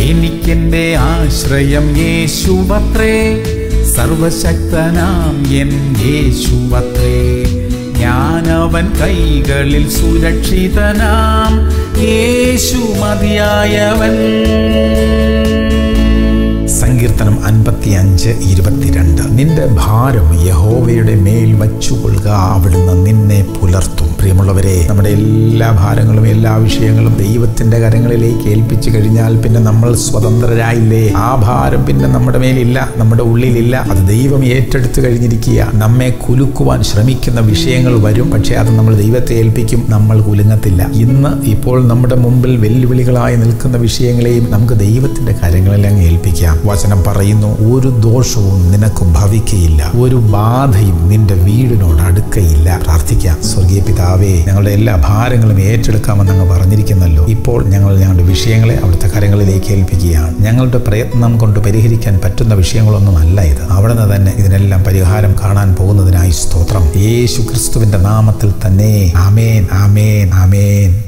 എനിക്കെന്റെ ആശ്രയം യേശുവത്രേ സർവശക്തനാം എൻ യേശുവത്രേ ഞാനവൻ കൈകളിൽ സുരക്ഷിതനാം യേശു മതിയായവൻ സങ്കീർത്തനം അൻപത്തി അഞ്ച് ഇരുപത്തിരണ്ട് നിന്റെ ഭാരം യഹോവയുടെ മേൽ വച്ചുകൊള്ളുക അവിടുന്ന് നിന്നെ പുലർത്തും പ്രിയമുള്ളവരെ നമ്മുടെ എല്ലാ ഭാരങ്ങളും എല്ലാ വിഷയങ്ങളും ദൈവത്തിന്റെ കരങ്ങളിലേക്ക് ഏൽപ്പിച്ചു കഴിഞ്ഞാൽ പിന്നെ നമ്മൾ സ്വതന്ത്രരായില്ലേ ആ ഭാരം പിന്നെ നമ്മുടെ മേലില്ല നമ്മുടെ ഉള്ളിലില്ല അത് ദൈവം ഏറ്റെടുത്തു കഴിഞ്ഞിരിക്കുക നമ്മെ കുലുക്കുവാൻ ശ്രമിക്കുന്ന വിഷയങ്ങൾ വരും പക്ഷേ അത് നമ്മൾ ദൈവത്തെ ഏൽപ്പിക്കും നമ്മൾ കുലുങ്ങത്തില്ല ഇന്ന് ഇപ്പോൾ നമ്മുടെ മുമ്പിൽ വെല്ലുവിളികളായി നിൽക്കുന്ന വിഷയങ്ങളെയും നമുക്ക് ദൈവത്തിന്റെ കരങ്ങളിലങ്ങ് ഏൽപ്പിക്കാം വചനം പറയുന്നു ഒരു ദോഷവും നിനക്ക് ഭവിക്കയില്ല ഒരു ബാധയും നിന്റെ വീടിനോട് അടുക്കയില്ല പ്രാർത്ഥിക്കാം സ്വർഗീയ പിതാവേ ഞങ്ങളുടെ എല്ലാ ഭാരങ്ങളും ഏറ്റെടുക്കാമെന്ന് അങ്ങ് പറഞ്ഞിരിക്കുന്നല്ലോ ഇപ്പോൾ ഞങ്ങൾ ഞങ്ങളുടെ വിഷയങ്ങളെ അവിടുത്തെ കരങ്ങളിലേക്ക് ഏൽപ്പിക്കുകയാണ് ഞങ്ങളുടെ പ്രയത്നം കൊണ്ട് പരിഹരിക്കാൻ പറ്റുന്ന വിഷയങ്ങളൊന്നും അല്ല ഇത് അവിടുന്ന് തന്നെ ഇതിനെല്ലാം പരിഹാരം കാണാൻ പോകുന്നതിനായി സ്തോത്രം യേശു ക്രിസ്തുവിന്റെ നാമത്തിൽ തന്നെ ആമേൻ ആമേൻ ആമേൻ